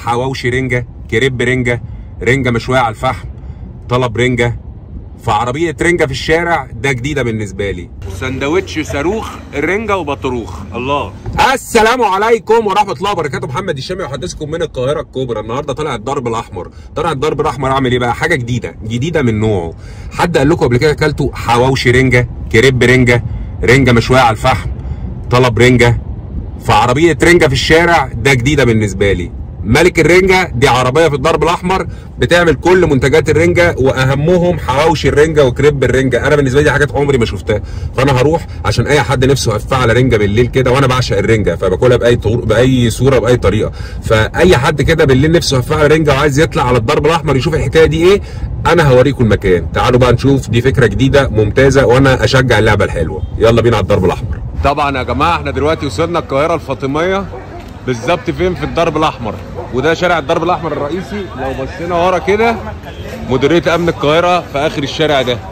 حواوشي رنجه كريب رنجه رنجه مشويه على الفحم طلب رنجه في عربيه رنجه في الشارع ده جديده بالنسبه لي سندوتش صاروخ الرنجه وبطروخ الله السلام عليكم ورحمه الله وبركاته محمد الشامي يحدثكم من القاهره الكبرى النهارده طلع الضرب الاحمر طلع الضرب الاحمر اعمل ايه بقى حاجه جديده جديده من نوعه حد قال لكم قبل كده اكلتوا حواوشي رنجه كريب رنجه رنجه مشويه على الفحم طلب رنجه في عربيه رنجه في الشارع ده جديده بالنسبه لي ملك الرنجه دي عربيه في الضرب الاحمر بتعمل كل منتجات الرنجه واهمهم حواوشي الرنجه وكريب الرنجه انا بالنسبه لي دي حاجات عمري ما شفتها فانا هروح عشان اي حد نفسه هفاه على رنجه بالليل كده وانا بعشق الرنجه فباكلها باي طور باي صوره باي طريقه فاي حد كده بالليل نفسه هفاه على رنجه وعايز يطلع على الضرب الاحمر يشوف الحكايه دي ايه انا هوريكم المكان تعالوا بقى نشوف دي فكره جديده ممتازه وانا اشجع اللعبه الحلوه يلا بينا على الضرب الاحمر طبعا يا جماعه احنا دلوقتي وصلنا القاهره الفاطميه بالظبط فين في الضرب الاحمر وده شارع الضرب الاحمر الرئيسي لو بصينا ورا كده مديريه امن القاهره في اخر الشارع ده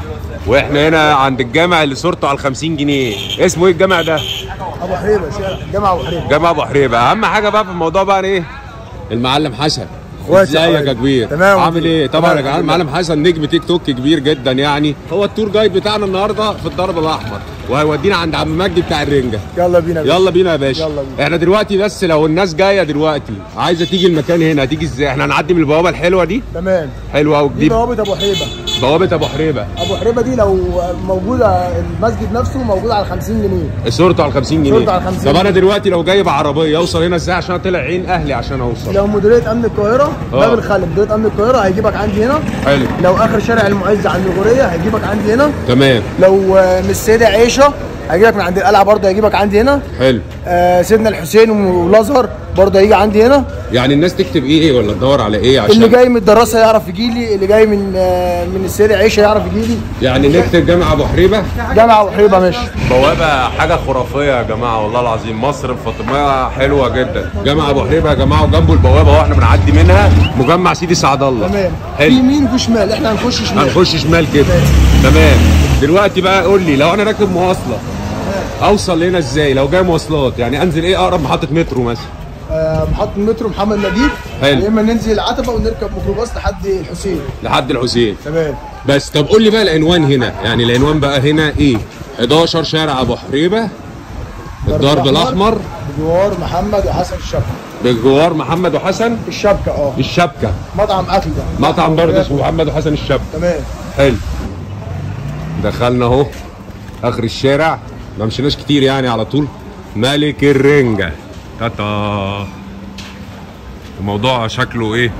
واحنا هنا عند الجامع اللي صورته على ال 50 جنيه اسمه ايه الجامع ده ابو حريبه شارع جامع ابو حريبه جامع ابو حريبه اهم حاجه بقى في الموضوع بقى ايه المعلم حسن اخواتي يا ازيك يا حبايبي. كبير تمام. عامل ايه طبعا يا تمام. جماعه المعلم حسن نجم تيك توك كبير جدا يعني هو التور جايد بتاعنا النهارده في الضرب الاحمر وهيودينا عند عم مجدي بتاع الرنجه يلا بينا يا باشا. يلا بينا يا باشا يلا بينا. احنا دلوقتي بس لو الناس جايه دلوقتي عايزه تيجي المكان هنا هتيجي ازاي احنا هنعدي من البوابه الحلوه دي تمام حلوه قوي دي دي بوابه ابو حريبه بوابه ابو حريبه ابو حريبه دي لو موجوده المسجد نفسه موجود على 50 جنيه صورته على 50 جنيه صورته على 50 طب انا جنيه. دلوقتي لو جاي بعربيه اوصل هنا ازاي عشان طلع عين اهلي عشان اوصل لو مديريه امن القاهره آه. باب الخلف مديريه امن القاهره هيجيبك عندي هنا حلو لو اخر شارع المعز عند الغوريه هيجيبك عندي هنا تمام لو آه، من السيده عيشه هيجيبك من عند القلعه برضه هيجيبك عندي هنا حلو آه سيدنا الحسين والازهر برضه هيجي عندي هنا يعني الناس تكتب ايه ولا تدور على ايه عشان اللي جاي من الدراسه يعرف يجي لي اللي جاي من آه من السيده عيشه يعرف يجي لي يعني نكتب جامع ابو حريبه جامع ابو حريبه ماشي بوابه حاجه خرافيه يا جماعه والله العظيم مصر الفاطميه حلوه جدا جامع ابو حريبه يا جماعه وجنبه البوابه واحنا بنعدي منها مجمع سيدي سعد الله تمام في حلو يمين وفي شمال احنا هنخش شمال هنخش شمال كده تمام دلوقتي بقى قول لي لو انا راكب مواصله اوصل هنا ازاي لو جاي مواصلات يعني انزل ايه اقرب محطه مترو مثلا آه، محطة المترو محمد نجيب حلو. يا اما ننزل العتبة ونركب ميكروباص لحد الحسين لحد الحسين تمام بس طب قول لي بقى العنوان هنا يعني العنوان بقى هنا ايه 11 شارع ابو حريبه الضرب الاحمر بجوار محمد وحسن الشبكة بجوار محمد وحسن الشبكة اه الشبكه مطعم اكل ده مطعم برضه اسمه محمد وحسن الشبكه تمام حلو دخلنا اهو اخر الشارع ما مشيناش كتير يعني على طول ملك الرنجة تاتا الموضوع شكله ايه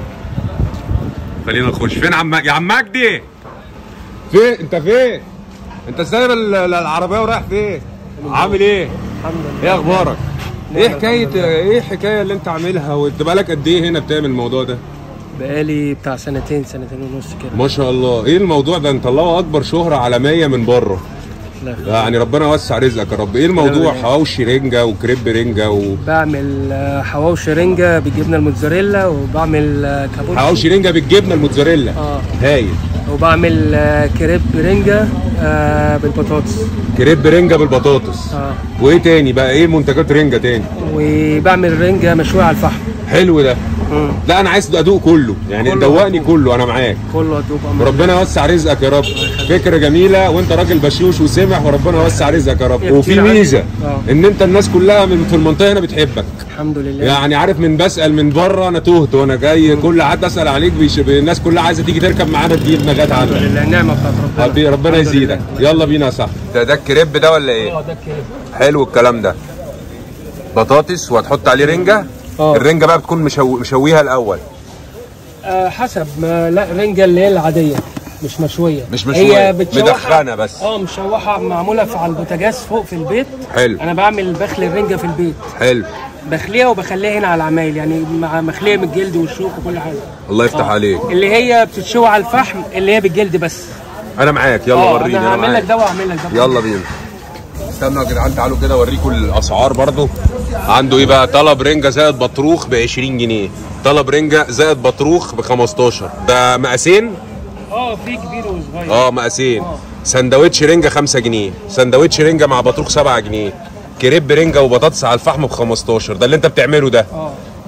خلينا نخش فين عم يا عم مجدي فين انت فين انت سايب ال- ال- العربيه ورايح فين عامل ايه الحمد لله ايه اخبارك ايه حكايه ايه الحكايه اللي انت عاملها وانت بقالك قد ايه هنا بتعمل الموضوع ده بقالي بتاع سنتين سنتين ونص كده ما شاء الله ايه الموضوع ده انت الله اكبر شهره عالميه من بره لا. يعني ربنا يوسع رزقك يا رب ايه الموضوع لا. حواوشي رنجه وكريب رنجه و... بعمل آه، حواوشي رنجة بالجبنة الموتزاريلا وبعمل آه، كابوتشي حواوشي رنجه بالجبنه الموتزاريلا اه هايل وبعمل آه، كريب رنجة آه، بالبطاطس كريب رنجه بالبطاطس اه وايه تاني بقى ايه منتجات رنجه تاني وبعمل رنجة مشوية على الفحم حلو ده مم. لا انا عايز ادوق كله يعني كله دوقني هدوق. كله انا معاك كله هتدوب أمر وربنا يوسع رزقك يا رب فكره جميله وانت راجل بشوش وسمح وربنا يوسع رزقك يا رب يا وفي كتير عندي. ميزه آه. ان انت الناس كلها من في المنطقه هنا بتحبك الحمد لله يعني عارف من بسال من بره انا تهت وانا جاي كل حد اسال عليك بيش... الناس كلها عايزه تيجي تركب معانا تجيب نجات الحمد عنك لله النعمة بتاعت ربنا حبيبي ربنا الحمد يزيدك لله. يلا بينا يا صاحبي ده ده الكريب ده ولا ايه اه ده الكريب حلو الكلام ده بطاطس وهتحط عليه رنجه اه. الرنجه بقى بتكون مشو... مشويها الاول آه حسب ما لا رنجة اللي هي العادية مش مشوية مش مشوية، هي بتشوحها- مدخنة بس. اه مشوحة معمولة في على البوتاجاز فوق في البيت حلو انا بعمل بخل الرنجة في البيت حلو بخليها وبخليها هنا على العمايل يعني مع مخليه من الجلد والشوك وكل حاجه الله يفتح عليك اللي هي بتتشوي على الفحم اللي هي بالجلد بس انا معاك يلا اه وريني انا انا هعمل لك معاك ده واعمل لك ده يلا بينا استنوا يا جدعان تعالوا كده اوريكم الاسعار برضو عنده ايه بقى طلب رنجه زائد بطروخ ب 20 جنيه طلب رنجه زائد بطروخ ب 15 ده مقاسين اه في كبير وصغير اه مقاسين سندوتش رنجه 5 جنيه سندوتش رنجه مع بطروخ 7 جنيه كريب رنجه وبطاطس على الفحم ب 15 ده اللي انت بتعمله ده اه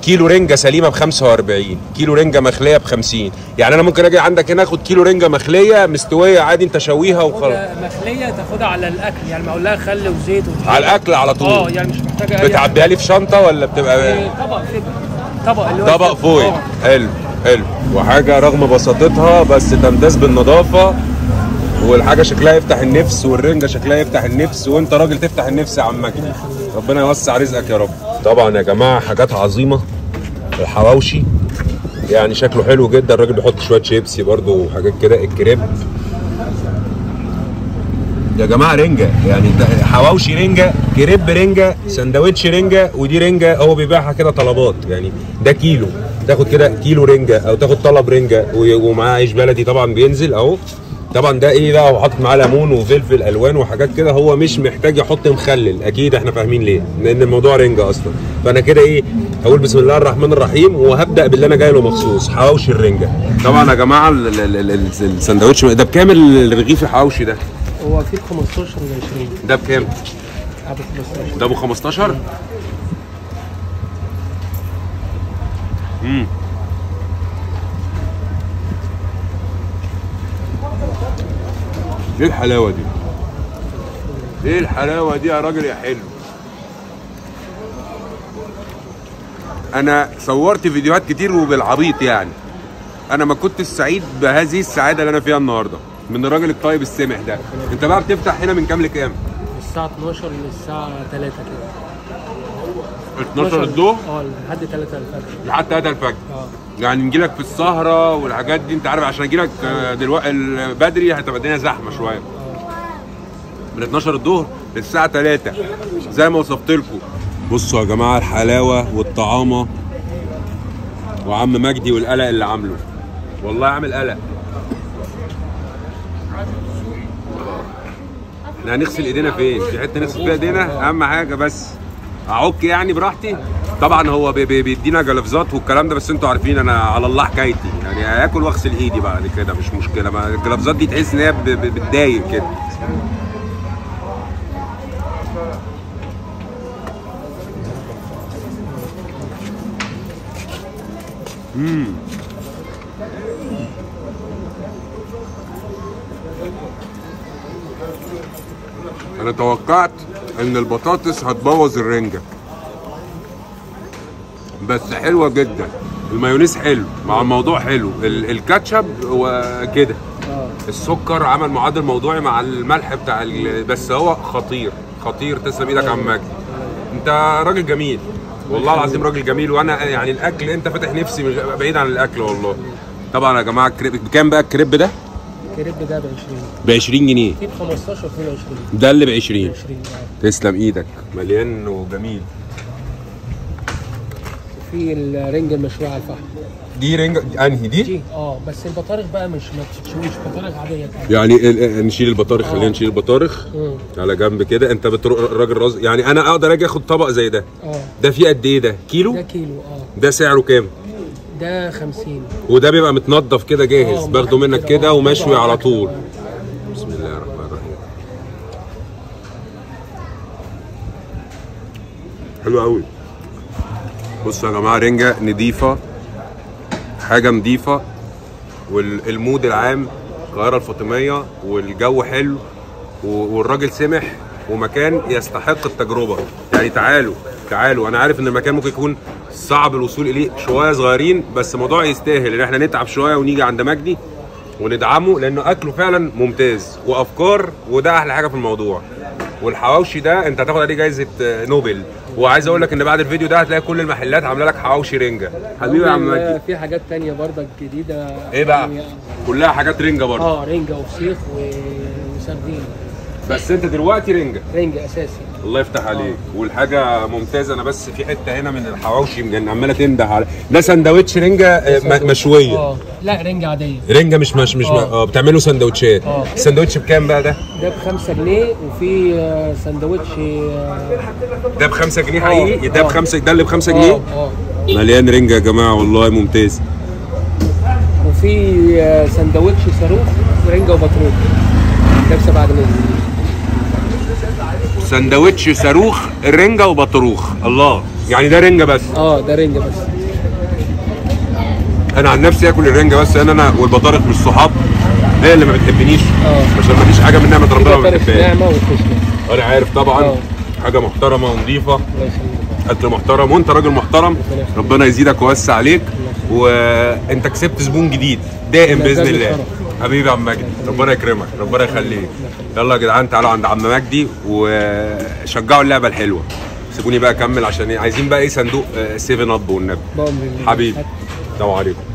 كيلو رنجه سليمه ب 45 كيلو رنجه مخليه ب 50 يعني انا ممكن اجي عندك هنا اخد كيلو رنجه مخليه مستويه عادي انت شويها وخلاص مخليه تاخدها على الاكل يعني معقول لها خل وزيت وطحينة. على الاكل على اه طول يعني مش محتاجه أي بتعبيها لي في شنطه ولا بتبقى حاجة. طبق كده طبق اللي هو طبق الفل. فويل آه. حلو حلو وحاجه رغم بساطتها بس تمتاز بالنظافه والحاجه شكلها يفتح النفس والرنجه شكلها يفتح النفس وانت راجل تفتح النفس يا عم مجدي ربنا يوسع رزقك يا رب طبعا يا جماعه حاجات عظيمه الحواوشي يعني شكله حلو جدا الراجل بيحط شويه شيبسي برضو وحاجات كده الكريب يا جماعه رنجه يعني ده حواوشي رنجه كريب رنجه سندوتش رنجه ودي رنجه هو بيبيعها كده طلبات يعني ده كيلو تاخد كده كيلو رنجه او تاخد طلب رنجه و- ومعاه عيش بلدي طبعا بينزل اهو طبعا ده ايه بقى وحاطط معاه ليمون وفلفل الوان وحاجات كده هو مش محتاج يحط مخلل اكيد احنا فاهمين ليه لان الموضوع رنجه اصلا فانا كده ايه هقول بسم الله الرحمن الرحيم وهبدا باللي انا جاي له مخصوص حواوشي الرنجه طبعا يا جماعه ال- ال- ال- ال- السندوتش ده بكام الرغيف الحواوشي ده هو في 15 و 20 ده بكام ابو 15 ده ابو 15 امم ايه الحلاوه دي ايه الحلاوه دي يا راجل يا حلو انا صورت فيديوهات كتير وبالعبيط يعني انا ما كنت سعيد بهذه السعاده اللي انا فيها النهارده من الراجل الطيب السمح ده انت بقى بتفتح هنا من كام لكام من الساعه 12 للساعه 3 كده 12 الظهر اه لحد 3 الفجر لحد 3 الفجر اه يعني نجي لك في السهره والحاجات دي انت عارف عشان اجي لك دلوقتي بدري هتبقى الدنيا زحمه شويه من 12 الظهر للساعه 3 زي ما وصفت لكم بصوا يا جماعه الحلاوه والطعامه وعم مجدي والقلق اللي عامله والله عامل قلق احنا هنغسل ايدينا فين؟ في حته نغسل فيها ايدينا اهم حاجه بس اعك يعني براحتي طبعا هو بي- بي- بيدينا جلافزات والكلام ده بس انتوا عارفين انا على الله حكايتي يعني اكل واغسل ايدي بعد كده مش مشكله ما الجلافزات دي تحس ان هي ب- ب- بتضايق كده انا توقعت ان البطاطس هتبوظ الرنجه بس حلوه جدا المايونيز حلو مع الموضوع حلو ال- الكاتشب وكده اه السكر عمل معادل موضوعي مع الملح بتاع ال... بس هو خطير خطير تسلم ايدك يا عم مجدي انت راجل جميل والله العظيم راجل جميل وانا يعني الاكل انت فاتح نفسي مش بعيد عن الاكل والله طبعا يا جماعه الكريب بكام بقى الكريب ده؟ الكريب ده ب 20 ب 20 جنيه في ب 15 وفي ب 20 ده اللي ب 20 20 اه تسلم ايدك مليان وجميل وفي الرنجة المشوية على الفحم دي رنجة انهي دي؟ دي اه بس البطارخ بقى مش ما تتشويش بطارخ عادية كده يعني ال- ال- نشيل البطارخ خلينا آه. نشيل البطارخ مم. على جنب كده انت بتروح راجل راز يعني انا اقدر اجي اخد طبق زي ده اه ده فيه قد ايه ده؟ كيلو؟ ده كيلو اه ده سعره كام؟ ده 50 وده بيبقى متنضف كده جاهز آه، باخده منك كده، كده آه، ومشوي طبعاً على أكل، طول آه. بسم الله الرحمن الرحيم حلو قوي بصوا يا جماعه رنجه نضيفه حاجه نضيفه والمود العام القاهره الفاطميه والجو حلو و- والراجل سمح ومكان يستحق التجربه يعني تعالوا تعالوا انا عارف ان المكان ممكن يكون صعب الوصول اليه شويه صغيرين بس الموضوع يستاهل ان احنا نتعب شويه ونيجي عند مجدي وندعمه لانه اكله فعلا ممتاز وافكار وده احلى حاجه في الموضوع والحواوشي ده انت هتاخد عليه جايزه آه، نوبل وعايز اقول لك ان بعد الفيديو ده هتلاقي كل المحلات عامله لك حواوشي رنجه حبيبي يا عم مجدي آه، في حاجات تانية برضك جديدة ايه بقى يعني كلها حاجات رنجه برضه اه رنجة وفسيخ و- وسردين بس انت دلوقتي رنجه رنجة اساسي الله يفتح عليك والحاجه ممتازه انا بس في حته هنا من الحواوشي مجن- عماله تنده على ده سندوتش رنجه آه، م- مشويه اه لا رنجة عادية رنجه مش مش مش آه. اه بتعملوا سندوتشات آه. السندوتش بكام بقى ده ده ب 5 جنيه وفي آه، سندوتش اه ده ب 5 جنيه آه. حقيقي ده ب آه. 5 ده اللي ب 5 اه جنيه اه مليان رنجه يا جماعه والله ممتاز وفي آه، سندوتش صاروخ ورنجة وبطروخ ده ب 7 جنيه سندوتش صاروخ رنجه وبطروخ الله يعني ده رنجه بس اه ده رنجة بس انا عن نفسي اكل الرنجه بس لان انا والبطارخ مش صحاب هي اللي ما بتحبنيش اه. عشان ما فيش حاجه من نعمه ربنا ما بطارخ بتحبهاش ناعمه وخشنه انا عارف طبعا اه. حاجه محترمه ونظيفه الله يخليك اكل محترم وانت راجل محترم يخليك. ربنا يزيدك ويوسع عليك وانت كسبت زبون جديد دائم لا، باذن ده الله بالشرف. حبيبي يا عم مجدي ربنا يكرمك ربنا يخليك يلا يا جدعان تعالوا عند عم مجدي وشجعوا اللعبه الحلوه سيبوني بقى اكمل عشان إيه؟ عايزين بقى ايه صندوق 7 اب والنبي بأمر الله حبيبي السلام عليكم